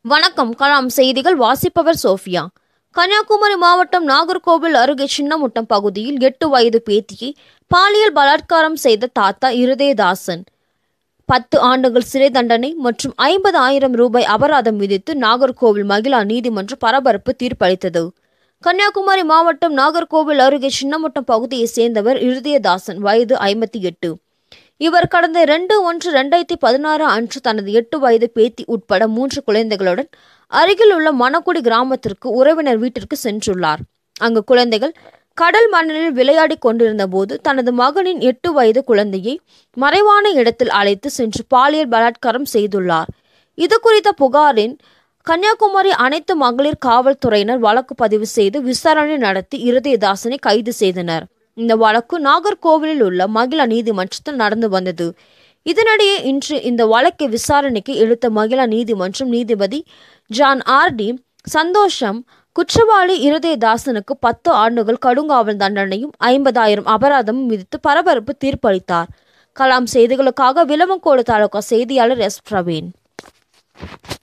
வணக்கம் கலாம் செய்திகள் வாசிப்பவர் சோஃபியா கன்னியாகுமரி மாவட்டம் நாகர்கோவில் அருகே சின்னமுட்டம் பகுதியில் எட்டு வயது பேத்தியை பாலியல் பலாத்காரம் செய்த தாத்தா இருதயதாசன் பத்து ஆண்டுகள் சிறை தண்டனை மற்றும் ஐம்பது ஆயிரம் ரூபாய் அபராதம் விதித்து நாகர்கோவில் மகிழா நீதிமன்றம் பரபரப்பு தீர்ப்பளித்தது கன்னியாகுமரி மாவட்டம் நாகர்கோவில் அருகே சின்னமுட்டம் பகுதியைச் சேர்ந்தவர் இருதயதாசன் வயது ஐம்பத்தி எட்டு இவர் கடந்த ரெண்டு ஒன்று ரெண்டாயிரத்தி பதினாறு அன்று தனது எட்டு வயது பேத்தி உட்பட மூன்று குழந்தைகளுடன் அருகில் உள்ள மணக்குடி கிராமத்திற்கு உறவினர் வீட்டிற்கு சென்றுள்ளார் அங்கு குழந்தைகள் கடல் மணலில் விளையாடி கொண்டிருந்த போது தனது மகனின் எட்டு வயது குழந்தையை மறைவான இடத்தில் அழைத்து சென்று பாலியல் பலாத்காரம் செய்துள்ளார் இது குறித்த புகாரின் கன்னியாகுமரி அனைத்து மகளிர் காவல்துறையினர் வழக்கு பதிவு செய்து விசாரணை நடத்தி இருதயதாசனை கைது செய்தனர் இந்த வழக்கு நாகர்கோவிலில் உள்ள மகிழா நீதிமன்றத்தில் நடந்து வந்தது இதனிடையே இன்று இந்த வழக்கை விசாரணைக்கு எடுத்த மகிழா நீதிமன்றம் நீதிபதி ஜான் ஆர்டி சந்தோஷம் குற்றவாளி இருதயதாசனுக்கு பத்து ஆண்டுகள் கடுங்காவல் தண்டனையும் ஐம்பதாயிரம் அபராதமும் விதித்து பரபரப்பு தீர்ப்பளித்தார் கலாம் செய்திகளுக்காக விலமக்கோடு தாலுகா செய்தியாளர் எஸ் பிரவீன்